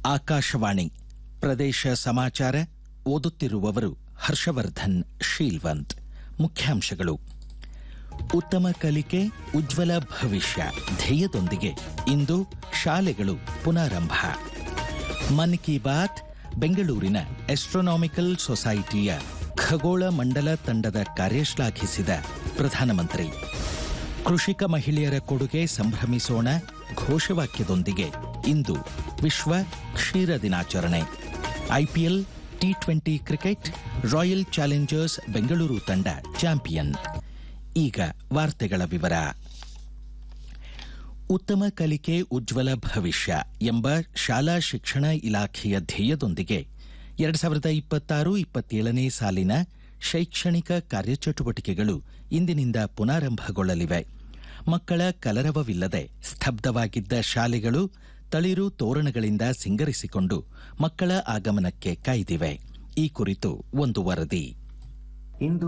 ಆಕಾಶವಾಣಿ ಪ್ರದೇಶ ಸಮಾಚಾರ ಓದುತ್ತಿರುವವರು ಹರ್ಷವರ್ಧನ್ ಶೀಲ್ವಂತ್ ಮುಖ್ಯಾಂಶಗಳು ಉತ್ತಮ ಕಲಿಕೆ ಉಜ್ವಲ ಭವಿಷ್ಯ ಧ್ಯೇಯದೊಂದಿಗೆ ಇಂದು ಶಾಲೆಗಳು ಪುನಾರಂಭ ಮನ್ ಕಿ ಬಾತ್ ಬೆಂಗಳೂರಿನ ಎಸ್ಟ್ರೋನಾಮಿಕಲ್ ಸೊಸೈಟಿಯ ಖಗೋಳ ಮಂಡಲ ತಂಡದ ಕಾರ್ಯ ಶ್ಲಾಘಿಸಿದ ಪ್ರಧಾನಮಂತ್ರಿ ಕೃಷಿಕ ಮಹಿಳೆಯರ ಕೊಡುಗೆ ಸಂಭ್ರಮಿಸೋಣ ಘೋಷವಾಕ್ಯದೊಂದಿಗೆ ಇಂದು ವಿಶ್ವ ಕ್ಷೀರ ದಿನಾಚರಣೆ IPL T twenty cricket royal challengers Bengaluru ತಂಡ ಚಾಂಪಿಯನ್ ಈಗ ವಾರ್ತೆಗಳ ವಿವರ ಉತ್ತಮ ಕಲಿಕೆ ಉಜ್ವಲ ಭವಿಷ್ಯ ಎಂಬ ಶಾಲಾ ಶಿಕ್ಷಣ ಇಲಾಖೆಯ ಧ್ಯೇಯದೊಂದಿಗೆ ಎರಡ್ ಸಾವಿರದ ಇಪ್ಪತ್ತಾರು ಇಪ್ಪತ್ತೇಳನೇ ಸಾಲಿನ ಶೈಕ್ಷಣಿಕ ಕಾರ್ಯಚಟುವಟಿಕೆಗಳು ಇಂದಿನಿಂದ ಪುನಾರಂಭಗೊಳ್ಳಲಿವೆ ಮಕ್ಕಳ ಕಲರವವಿಲ್ಲದೆ ಸ್ತಬ್ಧವಾಗಿದ್ದ ಶಾಲೆಗಳು ತಳಿರು ತೋರಣಗಳಿಂದ ಸಿಂಗರಿಸಿಕೊಂಡು ಮಕ್ಕಳ ಆಗಮನಕ್ಕೆ ಕಾಯ್ದಿವೆ ಈ ಕುರಿತು ಒಂದು ವರದಿ ಇಂದು